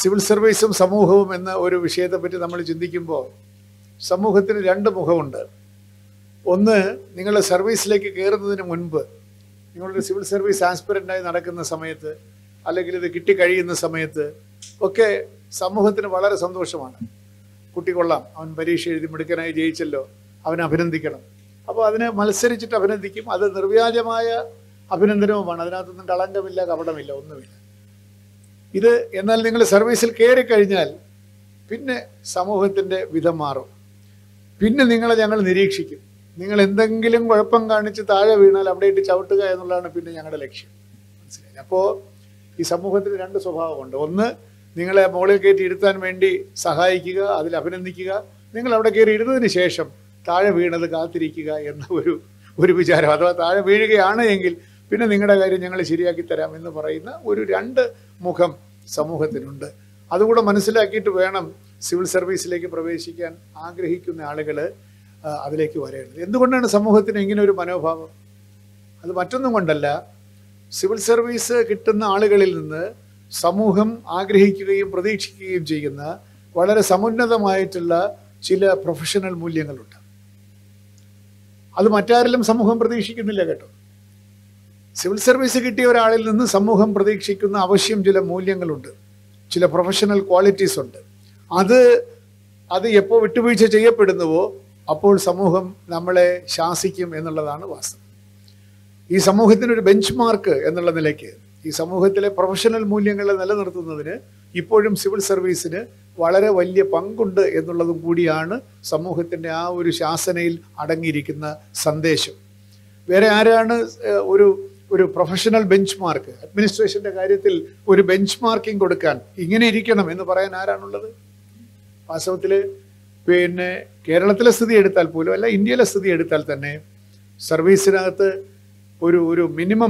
Civil സർവീസും സമൂഹവും എന്ന ഒരു വിഷയത്തെപ്പറ്റി നമ്മൾ ചിന്തിക്കുമ്പോൾ സമൂഹത്തിന് രണ്ട് മുഖമുണ്ട് ഒന്ന് നിങ്ങൾ സർവീസിലേക്ക് കയറുന്നതിന് മുൻപ് നിങ്ങളൊരു സിവിൽ സർവീസ് ആസ്പിറൻ്റായി നടക്കുന്ന സമയത്ത് അല്ലെങ്കിൽ ഇത് കിട്ടിക്കഴിയുന്ന സമയത്ത് ഒക്കെ സമൂഹത്തിന് വളരെ സന്തോഷമാണ് കുട്ടി കൊള്ളാം അവൻ പരീക്ഷ എഴുതി മിടുക്കനായി ജയിച്ചല്ലോ അവനെ അഭിനന്ദിക്കണം അപ്പോൾ അതിനെ മത്സരിച്ചിട്ട് അഭിനന്ദിക്കും അത് നിർവ്യാജമായ അഭിനന്ദനവുമാണ് അതിനകത്തൊന്നും കളങ്കമില്ല കപടമില്ല ഒന്നുമില്ല ഇത് എന്നാൽ നിങ്ങൾ സർവീസിൽ കയറി കഴിഞ്ഞാൽ പിന്നെ സമൂഹത്തിൻ്റെ വിധം മാറും പിന്നെ നിങ്ങളെ ഞങ്ങൾ നിരീക്ഷിക്കും നിങ്ങൾ എന്തെങ്കിലും കുഴപ്പം കാണിച്ച് താഴെ വീണാൽ അവിടെ ഇട്ട് ചവിട്ടുക എന്നുള്ളതാണ് പിന്നെ ഞങ്ങളുടെ ലക്ഷ്യം മനസ്സിലായി അപ്പോൾ ഈ സമൂഹത്തിന് രണ്ട് സ്വഭാവമുണ്ട് ഒന്ന് നിങ്ങളെ മുകളിൽ കയറ്റി ഇരുത്താൻ വേണ്ടി സഹായിക്കുക അതിൽ അഭിനന്ദിക്കുക നിങ്ങൾ അവിടെ കയറി ഇരുന്നതിന് ശേഷം താഴെ വീണത് കാത്തിരിക്കുക എന്ന ഒരു ഒരു വിചാരം അഥവാ താഴെ വീഴുകയാണ് എങ്കിൽ പിന്നെ നിങ്ങളുടെ കാര്യം ഞങ്ങൾ ശരിയാക്കി തരാം എന്ന് പറയുന്ന ഒരു രണ്ട് മുഖം സമൂഹത്തിനുണ്ട് അതുകൂടെ മനസ്സിലാക്കിയിട്ട് വേണം സിവിൽ സർവീസിലേക്ക് പ്രവേശിക്കാൻ ആഗ്രഹിക്കുന്ന ആളുകൾ അതിലേക്ക് വരേണ്ടത് എന്തുകൊണ്ടാണ് സമൂഹത്തിന് ഇങ്ങനെ ഒരു മനോഭാവം അത് മറ്റൊന്നും കൊണ്ടല്ല സിവിൽ സർവീസ് കിട്ടുന്ന ആളുകളിൽ നിന്ന് സമൂഹം ആഗ്രഹിക്കുകയും പ്രതീക്ഷിക്കുകയും ചെയ്യുന്ന വളരെ സമുന്നതമായിട്ടുള്ള ചില പ്രൊഫഷണൽ മൂല്യങ്ങളുണ്ട് അത് മറ്റാരിലും സമൂഹം പ്രതീക്ഷിക്കുന്നില്ല കേട്ടോ സിവിൽ സർവീസ് കിട്ടിയ ഒരാളിൽ നിന്ന് സമൂഹം പ്രതീക്ഷിക്കുന്ന അവശ്യം ചില മൂല്യങ്ങളുണ്ട് ചില പ്രൊഫഷണൽ ക്വാളിറ്റീസ് ഉണ്ട് അത് അത് എപ്പോൾ വിട്ടുവീഴ്ച ചെയ്യപ്പെടുന്നുവോ അപ്പോൾ സമൂഹം നമ്മളെ ശാസിക്കും എന്നുള്ളതാണ് വാസ്തവം ഈ സമൂഹത്തിനൊരു ബെഞ്ച് മാർക്ക് എന്നുള്ള നിലയ്ക്ക് ഈ സമൂഹത്തിലെ പ്രൊഫഷണൽ മൂല്യങ്ങളെ നിലനിർത്തുന്നതിന് ഇപ്പോഴും സിവിൽ സർവീസിന് വളരെ വലിയ പങ്കുണ്ട് എന്നുള്ളതും കൂടിയാണ് സമൂഹത്തിൻ്റെ ആ ഒരു ശാസനയിൽ അടങ്ങിയിരിക്കുന്ന സന്ദേശം വേറെ ആരാണ് ഏഹ്, ഒരു ഒരു പ്രൊഫഷണൽ ബെഞ്ച് മാർക്ക് അഡ്മിനിസ്ട്രേഷന്റെ കാര്യത്തിൽ ഒരു ബെഞ്ച് മാർക്കിംഗ് കൊടുക്കാൻ ഇങ്ങനെ ഇരിക്കണം എന്ന് പറയാൻ ആരാണുള്ളത് വാസ്തവത്തിൽ പിന്നെ കേരളത്തിലെ സ്ഥിതി എടുത്താൽ പോലും അല്ല ഇന്ത്യയിലെ സ്ഥിതി എടുത്താൽ തന്നെ സർവീസിനകത്ത് ഒരു ഒരു മിനിമം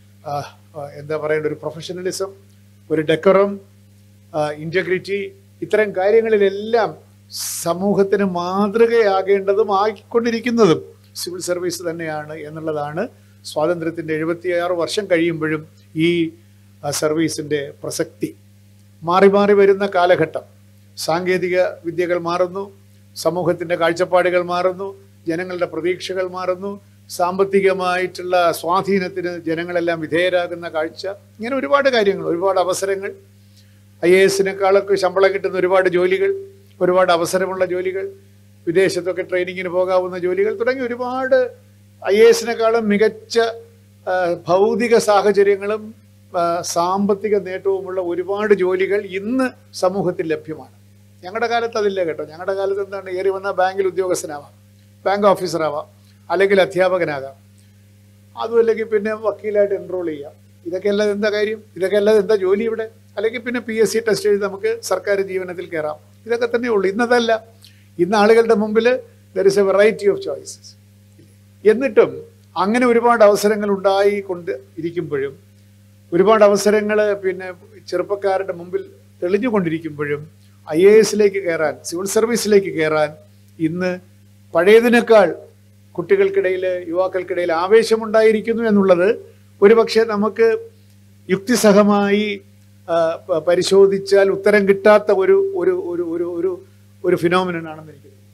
എന്താ പറയേണ്ട ഒരു പ്രൊഫഷണലിസം ഒരു ഡെക്കറം ഇൻറ്റഗ്രിറ്റി ഇത്തരം കാര്യങ്ങളിലെല്ലാം സമൂഹത്തിന് മാതൃകയാകേണ്ടതും ആയിക്കൊണ്ടിരിക്കുന്നതും സിവിൽ സർവീസ് തന്നെയാണ് എന്നുള്ളതാണ് സ്വാതന്ത്ര്യത്തിൻ്റെ എഴുപത്തിയാറ് വർഷം കഴിയുമ്പോഴും ഈ ആ, സർവീസിൻ്റെ പ്രസക്തി മാറി മാറി വരുന്ന കാലഘട്ടം സാങ്കേതിക വിദ്യകൾ മാറുന്നു സമൂഹത്തിൻ്റെ കാഴ്ചപ്പാടുകൾ മാറുന്നു ജനങ്ങളുടെ പ്രതീക്ഷകൾ മാറുന്നു സാമ്പത്തികമായിട്ടുള്ള സ്വാധീനത്തിന് ജനങ്ങളെല്ലാം വിധേയരാകുന്ന കാഴ്ച ഇങ്ങനെ ഒരുപാട് കാര്യങ്ങൾ ഒരുപാട് അവസരങ്ങൾ ഐ എ എസിനേക്കാളൊക്കെ ശമ്പളം കിട്ടുന്ന ഒരുപാട് ജോലികൾ ഒരുപാട് അവസരമുള്ള ജോലികൾ വിദേശത്തൊക്കെ ട്രെയിനിങ്ങിന് പോകാവുന്ന ജോലികൾ തുടങ്ങി ഒരുപാട് ഐ എ എസിനേക്കാളും മികച്ച ആ, ഭൗതിക സാഹചര്യങ്ങളും ആ, സാമ്പത്തിക നേട്ടവുമുള്ള ഒരുപാട് ജോലികൾ ഇന്ന് സമൂഹത്തിൽ ലഭ്യമാണ് ഞങ്ങളുടെ കാലത്ത് അതില്ല കേട്ടോ ഞങ്ങളുടെ കാലത്ത് എന്താണ് ഏറി വന്ന ബാങ്കിൽ ഉദ്യോഗസ്ഥനാവാം ബാങ്ക് ഓഫീസറാവാം അല്ലെങ്കിൽ അധ്യാപകനാകാം അതും അല്ലെങ്കിൽ പിന്നെ വക്കീലായിട്ട് എൻറോൾ ചെയ്യാം ഇതൊക്കെ അല്ലാതെ എന്താ കാര്യം ഇതൊക്കെ അല്ലാതെ എന്താ ജോലി ഇവിടെ അല്ലെങ്കിൽ പിന്നെ പി എസ് സി ടെസ്റ്റ് എഴുതി നമുക്ക് സർക്കാർ ജീവനത്തിൽ കയറാം ഇതൊക്കെ തന്നെ ഉള്ളൂ ഇന്നതല്ല ഇന്ന് ആളുകളുടെ മുമ്പിൽ there is a variety of choices എന്നിട്ടും അങ്ങനെ ഒരുപാട് അവസരങ്ങൾ ഉണ്ടായി കൊണ്ട് ഇരിക്കുമ്പോഴും ഒരുപാട് അവസരങ്ങൾ പിന്നെ ചെറുപ്പക്കാരുടെ മുമ്പിൽ തെളിഞ്ഞുകൊണ്ടിരിക്കുമ്പോഴും ഐ എ എസിലേക്ക് കയറാൻ സിവിൽ സർവീസിലേക്ക് കയറാൻ ഇന്ന് പഴയതിനേക്കാൾ കുട്ടികൾക്കിടയിൽ യുവാക്കൾക്കിടയിൽ ആവേശമുണ്ടായിരിക്കുന്നു എന്നുള്ളത് ഒരുപക്ഷെ നമുക്ക് യുക്തിസഹമായി ആ, പ- പരിശോധിച്ചാൽ ഉത്തരം കിട്ടാത്ത ഒരു ഒരു ഒരു ഒരു ഒരു ഒരു ഫിനോമിനൻ ആണെന്ന് എനിക്ക് തോന്നുന്നു.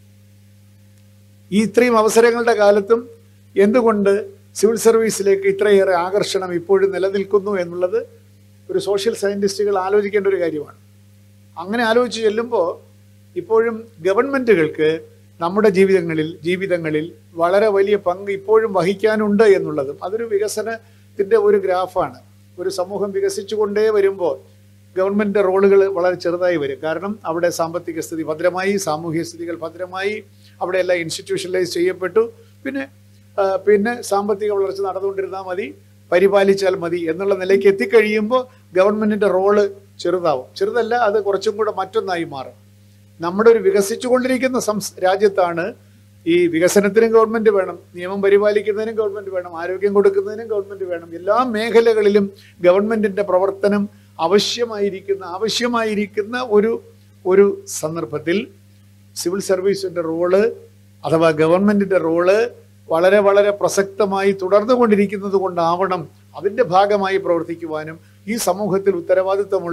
ഈ ഇത്രയും അവസരങ്ങളുടെ കാലത്തും എന്തുകൊണ്ട് സിവിൽ സർവീസിലേക്ക് ഇത്രയേറെ ആകർഷണം ഇപ്പോഴും നിലനിൽക്കുന്നു എന്നുള്ളത് ഒരു സോഷ്യൽ സയന്റിസ്റ്റുകൾ ആലോചിക്കേണ്ട ഒരു കാര്യമാണ് അങ്ങനെ ആലോചിച്ച് ചെല്ലുമ്പോൾ ഇപ്പോഴും ഗവൺമെന്റുകൾക്ക് നമ്മുടെ ജീവിതങ്ങളിൽ ജീവിതങ്ങളിൽ വളരെ വലിയ പങ്ക് ഇപ്പോഴും വഹിക്കാനുണ്ട് എന്നുള്ളതും അതൊരു വികസനത്തിന്റെ ഒരു ഗ്രാഫാണ് ഒരു സമൂഹം വികസിച്ചുകൊണ്ടേ വരുമ്പോൾ ഗവൺമെന്റ് റോളുകൾ വളരെ ചെറുതായി വരും കാരണം അവിടെ സാമ്പത്തിക സ്ഥിതി ഭദ്രമായി സാമൂഹിക സ്ഥിതികൾ ഭദ്രമായി അവിടെ എല്ലാം ഇൻസ്റ്റിറ്റ്യൂഷണലൈസ് ചെയ്യപ്പെട്ടു പിന്നെ ആ, പിന്നെ സാമ്പത്തിക വളർച്ച നടന്നുകൊണ്ടിരുന്നാൽ മതി പരിപാലിച്ചാൽ മതി എന്നുള്ള നിലയ്ക്ക് എത്തിക്കഴിയുമ്പോൾ ഗവൺമെന്റിന്റെ റോള് ചെറുതാവും ചെറുതല്ല അത് കുറച്ചും കൂടെ മറ്റൊന്നായി മാറും നമ്മുടെ ഒരു വികസിച്ചുകൊണ്ടിരിക്കുന്ന സംസ് രാജ്യത്താണ് ഈ വികസനത്തിനും ഗവൺമെന്റ് വേണം നിയമം പരിപാലിക്കുന്നതിനും ഗവൺമെന്റ് വേണം ആരോഗ്യം കൊടുക്കുന്നതിനും ഗവൺമെന്റ് വേണം എല്ലാ മേഖലകളിലും ഗവൺമെന്റിന്റെ പ്രവർത്തനം ആവശ്യമായിരിക്കുന്ന ആവശ്യമായിരിക്കുന്ന ഒരു ഒരു സന്ദർഭത്തിൽ സിവിൽ സർവീസിന്റെ റോള് അഥവാ ഗവൺമെന്റിന്റെ റോള് വളരെ വളരെ പ്രസക്തമായി തുടർന്നുകൊണ്ടിരിക്കുന്നത് കൊണ്ടാവണം അതിന്റെ ഭാഗമായി പ്രവർത്തിക്കുവാനും ഈ സമൂഹത്തിൽ ഉത്തരവാദിത്തമുള്ള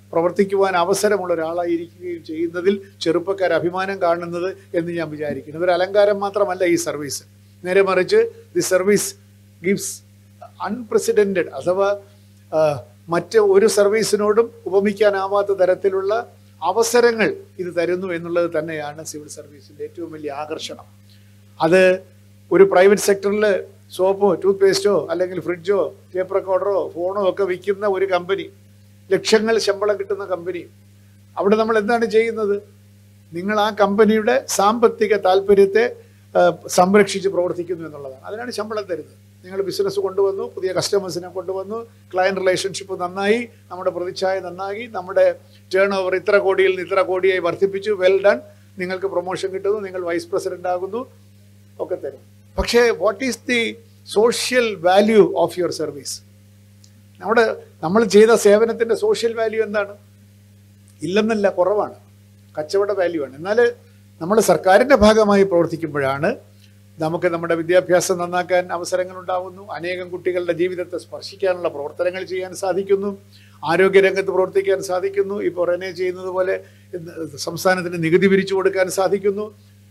പ്രവർത്തിക്കുവാൻ അവസരമുള്ള ഒരാളായിരിക്കുകയും ചെയ്യുന്നതിൽ ചെറുപ്പക്കാർ അഭിമാനം കാണുന്നത് എന്ന് ഞാൻ വിചാരിക്കുന്നു ഇതൊരു അലങ്കാരം മാത്രമല്ല ഈ സർവീസ് നേരെ മറിച്ച് ദി സർവീസ് ഗിവ്സ് അൺപ്രസിഡന്റഡ് അഥവാ ആ, മറ്റ് ഒരു സർവീസിനോടും ഉപമിക്കാനാവാത്ത തരത്തിലുള്ള അവസരങ്ങൾ ഇത് തരുന്നു എന്നുള്ളത് തന്നെയാണ് സിവിൽ സർവീസിന്റെ ഏറ്റവും വലിയ ആകർഷണം അത് ഒരു പ്രൈവറ്റ് സെക്ടറിൽ സോപ്പോ ടൂത്ത് പേസ്റ്റോ അല്ലെങ്കിൽ ഫ്രിഡ്ജോ ടേപ്പ് റെക്കോർഡറോ ഫോണോ ഒക്കെ വിൽക്കുന്ന ഒരു കമ്പനി ലക്ഷങ്ങൾ ശമ്പളം കിട്ടുന്ന കമ്പനി അവിടെ നമ്മൾ എന്താണ് ചെയ്യുന്നത് നിങ്ങൾ ആ കമ്പനിയുടെ സാമ്പത്തിക താല്പര്യത്തെ ആ, സംരക്ഷിച്ച് പ്രവർത്തിക്കുന്നു എന്നുള്ളതാണ് അതിനാണ് ശമ്പളം തരുന്നത് നിങ്ങൾ ബിസിനസ് കൊണ്ടുവന്നു പുതിയ കസ്റ്റമേഴ്സിനെ കൊണ്ടുവന്നു ക്ലയൻറ്റ് റിലേഷൻഷിപ്പ് നന്നായി നമ്മുടെ പ്രതിച്ഛായ നന്നായി നമ്മുടെ ടേൺ ഓവർ ഇത്ര കോടിയിൽ നിന്ന് ഇത്ര കോടിയായി വർദ്ധിപ്പിച്ചു വെൽ ഡൺ നിങ്ങൾക്ക് പ്രൊമോഷൻ കിട്ടുന്നു നിങ്ങൾ വൈസ് പ്രസിഡന്റ് ആകുന്നു ഒക്കെ തരും പക്ഷേ what is the social value of your service നമ്മുടെ നമ്മൾ ചെയ്ത സേവനത്തിന്റെ സോഷ്യൽ വാല്യൂ എന്താണ് ഇല്ലെന്നല്ല കുറവാണ് കച്ചവട വാല്യൂ ആണ് എന്നാൽ നമ്മൾ സർക്കാരിൻ്റെ ഭാഗമായി പ്രവർത്തിക്കുമ്പോഴാണ് നമുക്ക് നമ്മുടെ വിദ്യാഭ്യാസം നന്നാക്കാൻ അവസരങ്ങൾ ഉണ്ടാവുന്നു അനേകം കുട്ടികളുടെ ജീവിതത്തെ സ്പർശിക്കാനുള്ള പ്രവർത്തനങ്ങൾ ചെയ്യാൻ സാധിക്കുന്നു ആരോഗ്യരംഗത്ത് പ്രവർത്തിക്കാൻ സാധിക്കുന്നു ഇപ്പോൾ റെനെ ചെയ്യുന്നത് പോലെ ഇന്ന് സംസ്ഥാനത്തിന് നികുതി പിരിച്ചു കൊടുക്കാൻ സാധിക്കുന്നു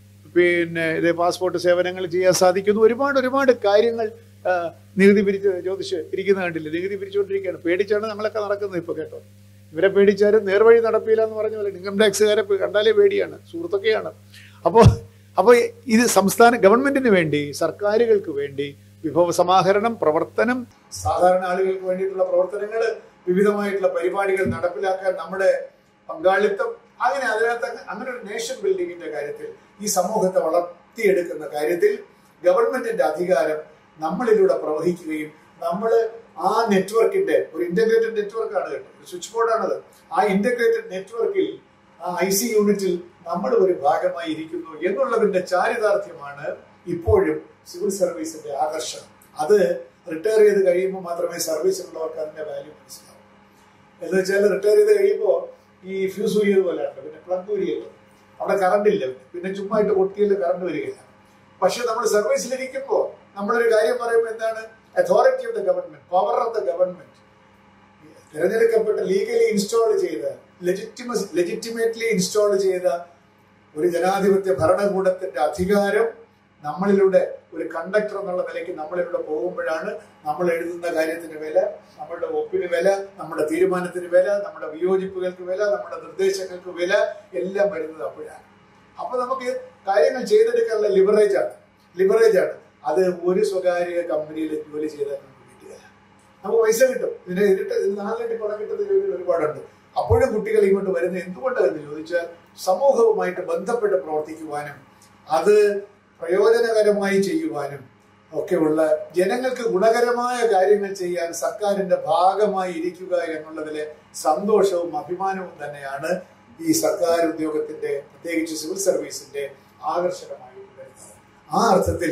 പിന്നെ ഇത് പാസ്പോർട്ട് സേവനങ്ങൾ ചെയ്യാൻ സാധിക്കുന്നു ഒരുപാട് ഒരുപാട് കാര്യങ്ങൾ ആ, നികുതി പിരിച്ച് ജ്യോതിഷ് ഇരിക്കുന്ന കണ്ടില്ലേ നികുതി പിരിച്ചുകൊണ്ടിരിക്കുകയാണ് പേടിച്ചാണ് നമ്മളൊക്കെ നടക്കുന്നത് ഇപ്പോൾ കേട്ടോ ഇവരെ പേടിച്ചാലും നേർവഴി നടപ്പില്ല എന്ന് പറഞ്ഞ പോലെ ഇൻകം ടാക്സുകാരെ പേ- കണ്ടാലേ പേടിയാണ് സുഹൃത്തൊക്കെയാണ് അപ്പോൾ അപ്പോൾ ഇത് സംസ്ഥാന ഗവൺമെന്റിന് വേണ്ടി സർക്കാരുകൾക്ക് വേണ്ടി വിഭവ സമാഹരണം പ്രവർത്തനം സാധാരണ ആളുകൾക്ക് വേണ്ടിയിട്ടുള്ള പ്രവർത്തനങ്ങൾ വിവിധമായിട്ടുള്ള പരിപാടികൾ നടപ്പിലാക്കാൻ നമ്മുടെ പങ്കാളിത്തം അങ്ങനെ അതിനകത്ത് അങ്ങ് അങ്ങനെ ഒരു നേഷൻ ബിൽഡിങ്ങിന്റെ കാര്യത്തിൽ ഈ സമൂഹത്തെ വളർത്തിയെടുക്കുന്ന കാര്യത്തിൽ ഗവൺമെന്റിന്റെ അധികാരം നമ്മളിലൂടെ പ്രവഹിക്കുകയും നമ്മൾ ആ നെറ്റ്വർക്കിന്റെ ഒരു ഇന്റഗ്രേറ്റഡ് നെറ്റ്വർക്കാണ് കേട്ടോ ഒരു സ്വിച്ച് ബോർഡാണത് ആ ഇന്റഗ്രേറ്റഡ് നെറ്റ്വർക്കിൽ ആ ഐ സി യൂണിറ്റിൽ നമ്മൾ ഒരു ഭാഗമായി ഇരിക്കുന്നു എന്നുള്ളതിന്റെ ചാരിതാർത്ഥ്യമാണ് ഇപ്പോഴും സിവിൽ സർവീസിന്റെ ആകർഷണം അത് റിട്ടയർ ചെയ്ത് കഴിയുമ്പോൾ മാത്രമേ സർവീസിലുള്ളവർക്ക് അതിന്റെ വാല്യൂ മനസ്സിലാവൂ എന്ന് വെച്ചാൽ റിട്ടയർ ചെയ്ത് കഴിയുമ്പോൾ ഈ ഫ്യൂസ് ഊരിയത് പോലെയാണ് പിന്നെ പ്ലഗ് ഊരിയത് അവിടെ കറണ്ട് ഇല്ല പിന്നെ പിന്നെ ചുമ്മാ ഇട്ട് കൊട്ടിയിൽ കറണ്ട് വരികയില്ല പക്ഷെ നമ്മൾ സർവീസിലിരിക്കുമ്പോൾ നമ്മളൊരു കാര്യം പറയുമ്പോൾ എന്താണ് authority of the government power of the government തിരഞ്ഞെടുക്കപ്പെട്ട ലീഗലി ഇൻസ്റ്റാൾ ചെയ്ത ലെജിറ്റിമസ് ലെജിറ്റിമേറ്റ്ലി ഇൻസ്റ്റാൾ ചെയ്ത ഒരു ജനാധിപത്യ ഭരണകൂടത്തിന്റെ അധികാരം നമ്മളിലൂടെ ഒരു കണ്ടക്ടർ എന്നുള്ള നിലയ്ക്ക് നമ്മളിലൂടെ പോകുമ്പോഴാണ് നമ്മൾ എഴുതുന്ന കാര്യത്തിന് വില നമ്മളുടെ ഒപ്പിന് വില നമ്മുടെ തീരുമാനത്തിന് വില നമ്മുടെ വിയോജിപ്പുകൾക്ക് വില നമ്മുടെ നിർദ്ദേശങ്ങൾക്ക് വില എല്ലാം വരുന്നത് അപ്പോഴാണ് അപ്പൊ നമുക്ക് കാര്യങ്ങൾ ചെയ്തെടുക്കാനുള്ള ലിവറേജ് ആണ് ലിവറേജ് ആണ് അത് ഒരു സ്വകാര്യ കമ്പനിയിൽ ജോലി ചെയ്താൽ നമുക്ക് കിട്ടുകയില്ല നമുക്ക് പൈസ കിട്ടും ഇതിന് ഇതിട്ട് ഇതിന് നാലിരട്ടി പണം കിട്ടുന്ന ജോലികൾ ഒരുപാടുണ്ട് അപ്പോഴും കുട്ടികൾ ഇങ്ങോട്ട് വരുന്നത് എന്തുകൊണ്ടാണെന്ന് ചോദിച്ചാൽ സമൂഹവുമായിട്ട് ബന്ധപ്പെട്ട് പ്രവർത്തിക്കുവാനും അത് പ്രയോജനകരമായി ചെയ്യുവാനും ഒക്കെയുള്ള ജനങ്ങൾക്ക് ഗുണകരമായ കാര്യങ്ങൾ ചെയ്യാൻ സർക്കാരിന്റെ ഭാഗമായി ഇരിക്കുക എന്നുള്ളതിലെ സന്തോഷവും അഭിമാനവും തന്നെയാണ് ഈ സർക്കാർ ഉദ്യോഗത്തിന്റെ പ്രത്യേകിച്ച് സിവിൽ സർവീസിന്റെ ആകർഷകമായി വരുന്നത് ആ അർത്ഥത്തിൽ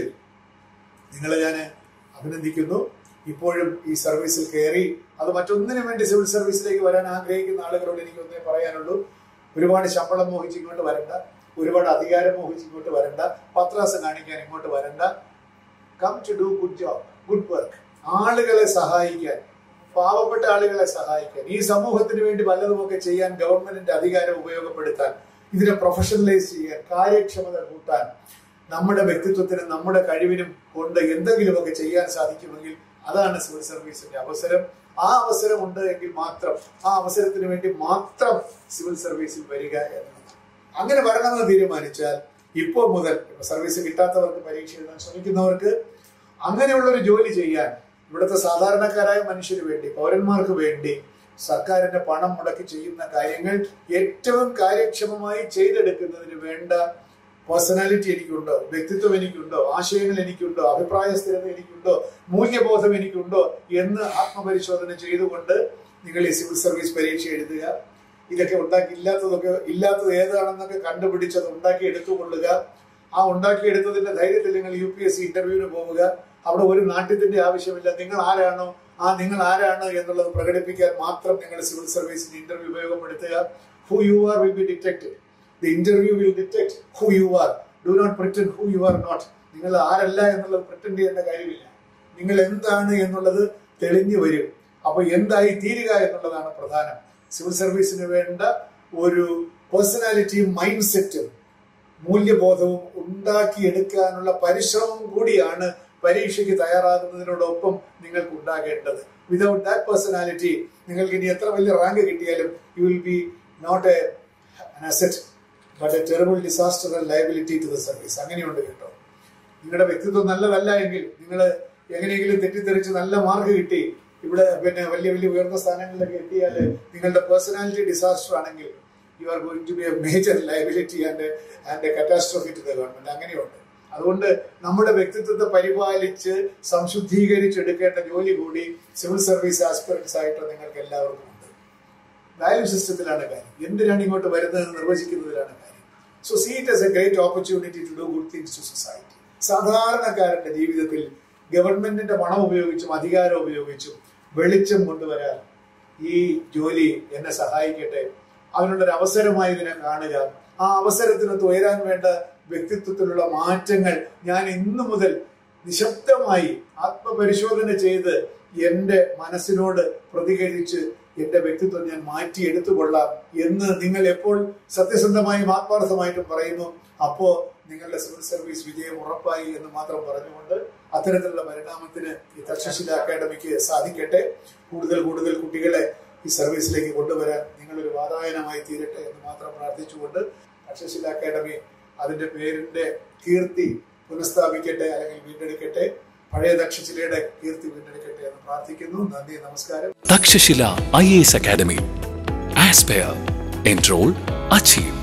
നിങ്ങളെ ഞാൻ അഭിനന്ദിക്കുന്നു ഇപ്പോഴും ഈ സർവീസിൽ കയറി അത് മറ്റൊന്നിനും വേണ്ടി സിവിൽ സർവീസിലേക്ക് വരാൻ ആഗ്രഹിക്കുന്ന ആളുകളോട് എനിക്ക് ഒന്നേ പറയാനുള്ളൂ ഒരുപാട് ശമ്പളം മോഹിച്ച് ഇങ്ങോട്ട് വരണ്ട ഒരുപാട് അധികാരം മോഹിച്ച് ഇങ്ങോട്ട് വരണ്ട പത്രാസം കാണിക്കാൻ ഇങ്ങോട്ട് വരണ്ട come to do good job good work ആളുകളെ സഹായിക്കാൻ പാവപ്പെട്ട ആളുകളെ സഹായിക്കാൻ ഈ സമൂഹത്തിന് വേണ്ടി വല്ലതുമൊക്കെ ചെയ്യാൻ ഗവൺമെന്റിന്റെ അധികാരം ഉപയോഗപ്പെടുത്താൻ ഇതിനെ പ്രൊഫഷണലൈസ് ചെയ്യാൻ കാര്യക്ഷമത കൂട്ടാൻ നമ്മുടെ വ്യക്തിത്വത്തിനും നമ്മുടെ കഴിവിനും കൊണ്ട് എന്തെങ്കിലുമൊക്കെ ചെയ്യാൻ സാധിക്കുമെങ്കിൽ അതാണ് സിവിൽ സർവീസിന്റെ അവസരം ആ അവസരം ഉണ്ട് എങ്കിൽ മാത്രം ആ അവസരത്തിന് വേണ്ടി മാത്രം സിവിൽ സർവീസിൽ വരിക എന്നുള്ളതാണ് അങ്ങനെ വരണമെന്ന് തീരുമാനിച്ചാൽ ഇപ്പോൾ മുതൽ ഇപ്പൊ സർവീസ് കിട്ടാത്തവർക്ക് പരീക്ഷ എഴുതാൻ ശ്രമിക്കുന്നവർക്ക് അങ്ങനെയുള്ള ഒരു ജോലി ചെയ്യാൻ ഇവിടുത്തെ സാധാരണക്കാരായ മനുഷ്യന് വേണ്ടി പൗരന്മാർക്ക് വേണ്ടി സർക്കാരിന്റെ പണം മുടക്കി ചെയ്യുന്ന കാര്യങ്ങൾ ഏറ്റവും കാര്യക്ഷമമായി ചെയ്തെടുക്കുന്നതിന് വേണ്ട പേഴ്സണാലിറ്റി എനിക്കുണ്ടോ വ്യക്തിത്വം എനിക്കുണ്ടോ ആശയങ്ങൾ എനിക്കുണ്ടോ അഭിപ്രായ സ്ഥിരത എനിക്കുണ്ടോ മൂല്യബോധം എനിക്കുണ്ടോ എന്ന് ആത്മപരിശോധന ചെയ്തുകൊണ്ട് നിങ്ങൾ ഈ സിവിൽ സർവീസ് പരീക്ഷ എഴുതുക ഇതൊക്കെ ഉണ്ടാക്കി ഇല്ലാത്തതൊക്കെ ഇല്ലാത്തത് ഏതാണെന്നൊക്കെ കണ്ടുപിടിച്ചത് ഉണ്ടാക്കി എടുത്തുകൊള്ളുക ആ ഉണ്ടാക്കിയെടുത്തതിന്റെ ധൈര്യത്തിൽ നിങ്ങൾ യു പി എസ് സി ഇന്റർവ്യൂവിന് പോവുക അവിടെ ഒരു നാട്യത്തിന്റെ ആവശ്യമില്ല നിങ്ങൾ ആരാണോ ആ നിങ്ങൾ ആരാണ് എന്നുള്ളത് പ്രകടിപ്പിക്കാൻ മാത്രം നിങ്ങൾ സിവിൽ സർവീസിന്റെ ഇന്റർവ്യൂ ഉപയോഗപ്പെടുത്തുക who you are will be detected the interview will detect who you are do not pretend who you are not നിങ്ങൾ ആരല്ല എന്നുള്ളത് പ്രിറ്റൻഡ് ചെയ്യേണ്ട കാര്യമില്ല നിങ്ങൾ എന്താണ് എന്നുള്ളത് തെളിഞ്ഞു വരും അപ്പൊ എന്തായി തീരുക എന്നുള്ളതാണ് പ്രധാനം സിവിൽ സർവീസിന് വേണ്ട ഒരു പേഴ്സണാലിറ്റിയും മൈൻഡ് സെറ്റും മൂല്യബോധവും ഉണ്ടാക്കിയെടുക്കാനുള്ള പരിശ്രമം കൂടിയാണ് പരീക്ഷയ്ക്ക് തയ്യാറാകുന്നതിനോടൊപ്പം നിങ്ങൾക്ക് ഉണ്ടാകേണ്ടത് വിതൗട്ട് ദാറ്റ് പേഴ്സണാലിറ്റി നിങ്ങൾക്ക് ഇനി എത്ര വലിയ റാങ്ക് കിട്ടിയാലും you will be not a asset but a terrible disaster and liability to the service അങ്ങനെയുണ്ട് കേട്ടോ നിങ്ങളുടെ വ്യക്തിത്വം നല്ലതല്ല എങ്കിൽ നിങ്ങൾ എങ്ങനെയെങ്കിലും തെറ്റിദ്ധരിച്ച് നല്ല മാർക്ക് കിട്ടി ഇവിടെ പിന്നെ വലിയ വലിയ ഉയർന്ന സ്ഥാനങ്ങളിലൊക്കെ എത്തിയാൽ നിങ്ങളുടെ പേഴ്സണാലിറ്റി ഡിസാസ്റ്റർ ആണെങ്കിൽ you are going to be a major liability and and a catastrophe to the government അങ്ങനെയുണ്ട് അതുകൊണ്ട് നമ്മുടെ വ്യക്തിത്വത്തെ പരിപാലിച്ച് സംശുദ്ധീകരിച്ചെടുക്കേണ്ട ജോലി കൂടി സിവിൽ സർവീസ് ആസ്പിറൻസ് ആയിട്ട് നിങ്ങൾക്ക് എല്ലാവർക്കും ഉണ്ട് വാല്യൂ സിസ്റ്റത്തിലാണ് കാര്യം എന്തിനാണ് ഇങ്ങോട്ട് വരുന്നതെന്ന് നിർവചിക്കുന്നതിലാണ് കാര്യം so see it is a great opportunity to do good things to society സാധാരണക്കാരന്റെ ജീവിതത്തിൽ ഗവൺമെന്റിന്റെ പണം ഉപയോഗിച്ചും അധികാരം ഉപയോഗിച്ചും വെളിച്ചം കൊണ്ടുവരാൻ ഈ ജോലി എന്നെ സഹായിക്കട്ടെ അതിനുള്ളൊരു അവസരമായി ഇതിനെ കാണുക ആ അവസരത്തിനൊത്ത് ഉയരാൻ വേണ്ട വ്യക്തിത്വത്തിലുള്ള മാറ്റങ്ങൾ ഞാൻ ഇന്നു മുതൽ നിശബ്ദമായി ആത്മപരിശോധന ചെയ്ത് എൻ്റെ മനസ്സിനോട് പ്രതികരിച്ച് എന്റെ വ്യക്തിത്വം ഞാൻ മാറ്റിയെടുത്തുകൊള്ളാം എന്ന് നിങ്ങൾ എപ്പോൾ സത്യസന്ധമായും ആത്മാർത്ഥമായിട്ടും പറയുന്നു അപ്പോ നിങ്ങളുടെ സിവിൽ സർവീസ് വിജയം ഉറപ്പായി എന്ന് മാത്രം പറഞ്ഞുകൊണ്ട് അത്തരത്തിലുള്ള പരിണാമത്തിന് ഈ തക്ഷശില അക്കാദമിക്ക് സാധിക്കട്ടെ കൂടുതൽ കൂടുതൽ കുട്ടികളെ ഈ സർവീസിലേക്ക് കൊണ്ടുവരാൻ നിങ്ങളൊരു വാതായനമായി തീരട്ടെ എന്ന് മാത്രം പ്രാർത്ഥിച്ചുകൊണ്ട് തക്ഷശില അക്കാദമി അതിന്റെ പേരിന്റെ കീർത്തി പുനഃസ്ഥാപിക്കട്ടെ അല്ലെങ്കിൽ വീണ്ടെടുക്കട്ടെ പഴയ തക്ഷശിലയുടെ കീർത്തി വീണ്ടെടുക്കട്ടെ എന്ന് പ്രാർത്ഥിക്കുന്നു നന്ദി നമസ്കാരം Takshashila I S academy aspire enrol achieve